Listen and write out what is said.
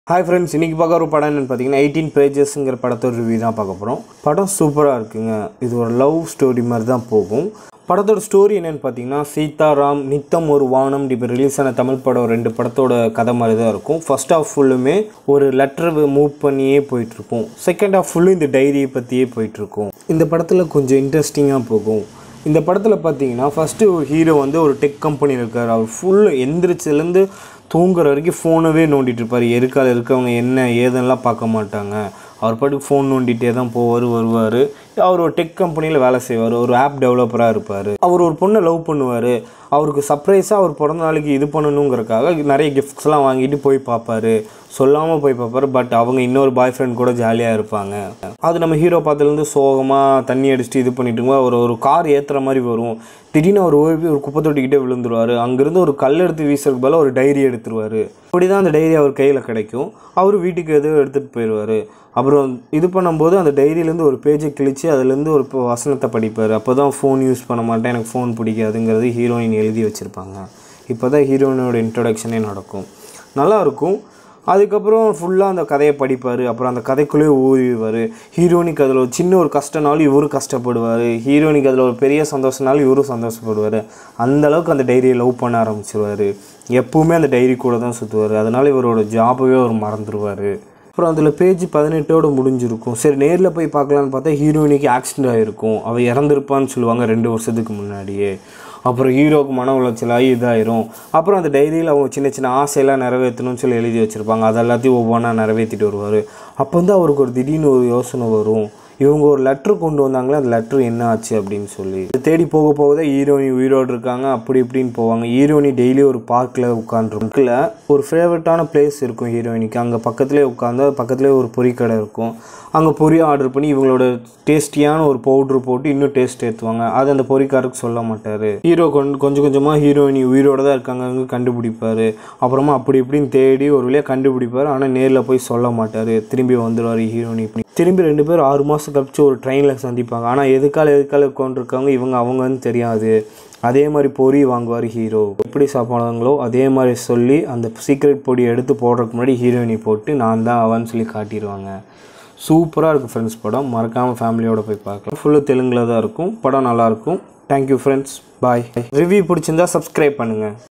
hi friends இன்றைக்கி பார்க்க ஒரு படம் என்னென்னு பார்த்தீங்கன்னா எயிட்டீன் பேஜஸ்ங்கிற படத்தோட ரிவ்யூ தான் பார்க்க போகிறோம் படம் சூப்பராக இருக்குங்க இது ஒரு லவ் ஸ்டோரி மாதிரி தான் போகும் படத்தோட ஸ்டோரி என்னென்னு பார்த்தீங்கன்னா சீதாராம் நித்தம் ஒரு வானம் இப்போ ரிலீஸ் ஆன தமிழ் படம் ரெண்டு படத்தோட கதை மாதிரி தான் இருக்கும் ஃபர்ஸ்ட் ஹாஃப் ஃபுல்லுமே ஒரு லெட்டர் மூவ் பண்ணியே போயிட்டுருக்கும் செகண்ட் ஹாஃப் ஃபுல்லும் இந்த டைரியை பற்றியே போயிட்டுருக்கும் இந்த படத்தில் கொஞ்சம் இன்ட்ரெஸ்டிங்காக போகும் இந்த படத்தில் பார்த்தீங்கன்னா ஃபஸ்ட்டு ஒரு ஹீரோ வந்து ஒரு டெக் கம்பெனியில் இருக்கார் அவர் ஃபுல் எந்திரிச்சிலேருந்து தூங்குற வரைக்கும் ஃபோனவே நோண்டிட்டு இருப்பார் எருக்கால இருக்கவங்க என்ன ஏதெல்லாம் பார்க்க மாட்டாங்க அவர் பாட்டுக்கு ஃபோன் நோண்டிகிட்டே தான் போவார் வருவார் அவர் ஒரு டெக் கம்பெனியில் வேலை செய்வார் ஒரு ஆப் டெவலப்பராக இருப்பார் அவர் ஒரு பொண்ணை லவ் பண்ணுவார் அவருக்கு சர்ப்ரைஸாக அவர் பிறந்த நாளைக்கு இது பண்ணணுங்கிறக்காக நிறைய கிஃப்ட்ஸ்லாம் வாங்கிட்டு போய் பார்ப்பாரு சொல்லாமல் போய் பார்ப்பாரு பட் அவங்க இன்னொரு பாய் ஃப்ரெண்ட் கூட ஜாலியாக இருப்பாங்க அது நம்ம ஹீரோ பார்த்துலேருந்து சோகமாக தண்ணி அடிச்சுட்டு இது பண்ணிட்டு இருக்கும்போது அவர் ஒரு கார் ஏற்றுற மாதிரி வரும் திடீர்னு அவர் ஓய்வு ஒரு குப்பை தொட்டிக்கிட்டே விழுந்துருவார் அங்கேருந்து ஒரு கல் எடுத்து வீசுறதுக்கு பதிலாக ஒரு டைரி எடுத்துருவார் இப்படி தான் அந்த டைரி அவர் கையில் கிடைக்கும் அவர் வீட்டுக்கு எதுவும் எடுத்துகிட்டு போயிடுவார் அப்புறம் இது பண்ணும்போது அந்த டைரியிலேருந்து ஒரு பேஜை கிழிச்சு அதுலேருந்து ஒரு இப்போ வசனத்தை படிப்பார் அப்போ தான் ஃபோன் யூஸ் பண்ண மாட்டேன் எனக்கு ஃபோன் பிடிக்காதுங்கிறது ஹீரோயின் எழுதி வச்சுருப்பாங்க இப்போ தான் ஹீரோயினோட இன்ட்ரொடக்ஷனே நடக்கும் நல்லாயிருக்கும் அதுக்கப்புறம் ஃபுல்லாக அந்த கதையை படிப்பார் அப்புறம் அந்த கதைக்குள்ளேயே ஊறிடுவார் ஹீரோனிக்கு அதில் ஒரு சின்ன ஒரு கஷ்டனாலும் இவரும் கஷ்டப்படுவார் ஹீரோனிக்கு அதில் ஒரு பெரிய சந்தோஷனாலும் இவரும் சந்தோஷப்படுவார் அந்த அளவுக்கு அந்த டைரியை லவ் பண்ண ஆரம்பிச்சிருவார் எப்பவுமே அந்த டைரி கூட தான் சுற்றுவார் அதனால் இவரோட ஜாபவே அவர் மறந்துடுவார் அப்புறம் அதில் பேஜ் பதினெட்டோடு முடிஞ்சிருக்கும் சரி நேரில் போய் பார்க்கலான்னு பார்த்தா ஹீரோயினிக்கு ஆக்சிடென்ட் ஆகிருக்கும் அவள் இறந்துருப்பான்னு சொல்லுவாங்க ரெண்டு வருஷத்துக்கு முன்னாடியே அப்புறம் ஹீரோவுக்கு மன உளைச்சலாகி இதாயிரும் அப்புறம் அந்த டைரியில் அவங்க சின்ன சின்ன ஆசையெல்லாம் நிறைவேற்றணும்னு சொல்லி எழுதி வச்சுருப்பாங்க அது எல்லாத்தையும் ஒவ்வொன்றா நிறைவேற்றிட்டு வருவார் அப்போ வந்து அவருக்கு ஒரு திடீர்னு ஒரு யோசனை வரும் இவங்க ஒரு லெட்ரு கொண்டு வந்தாங்களே அந்த லெட்ரு என்ன ஆச்சு அப்படின்னு சொல்லி இது தேடி போக போக தான் ஹீரோனி உயிரோடு இருக்காங்க அப்படி இப்படின்னு போவாங்க ஹீரோனி டெய்லி ஒரு பார்க்கில் உட்காந்துருக்குல ஒரு ஃபேவரட்டான பிளேஸ் இருக்கும் ஹீரோயினிக்கு அங்கே பக்கத்துலேயே உட்காந்து பக்கத்துலேயே ஒரு பொரிக்கடை இருக்கும் அங்கே பொரி ஆர்டர் பண்ணி இவங்களோட டேஸ்டியான ஒரு பவுட்ரு போட்டு இன்னும் டேஸ்ட் ஏற்றுவாங்க அது அந்த பொரிக்காருக்கு சொல்ல மாட்டார் ஹீரோ கொண்டு கொஞ்சம் கொஞ்சமாக ஹீரோயினி உயிரோடு தான் இருக்காங்க அங்கே கண்டுபிடிப்பார் அப்புறமா அப்படி இப்படின்னு தேடி ஒரு வழியாக கண்டுபிடிப்பார் ஆனால் நேரில் போய் சொல்ல மாட்டார் திரும்பி வந்துடுவார் ஹீரோயினி திரும்பி ரெண்டு பேரும் ஆறு மாதம் கழிச்சு ஒரு ட்ரெயினில் சந்திப்பாங்க ஆனால் எதுக்கால எதுக்கால உட்காந்துருக்காங்க இவங்க அவங்கன்னு தெரியாது அதே மாதிரி பொறி வாங்குவார் ஹீரோ எப்படி சாப்பிட்றாங்களோ அதே மாதிரி சொல்லி அந்த சீக்ரெட் பொடி எடுத்து போடுறதுக்கு முன்னாடி ஹீரோயினி போட்டு நான் தான் அவன்னு சொல்லி காட்டிடுவாங்க சூப்பராக இருக்கும் ஃப்ரெண்ட்ஸ் படம் மறக்காமல் ஃபேமிலியோட போய் பார்க்கலாம் ஃபுல்லு தெலுங்கில் தான் இருக்கும் படம் நல்லாயிருக்கும் தேங்க்யூ ஃப்ரெண்ட்ஸ் பாய் ரிவ்யூ பிடிச்சிருந்தா சப்ஸ்கிரைப் பண்ணுங்கள்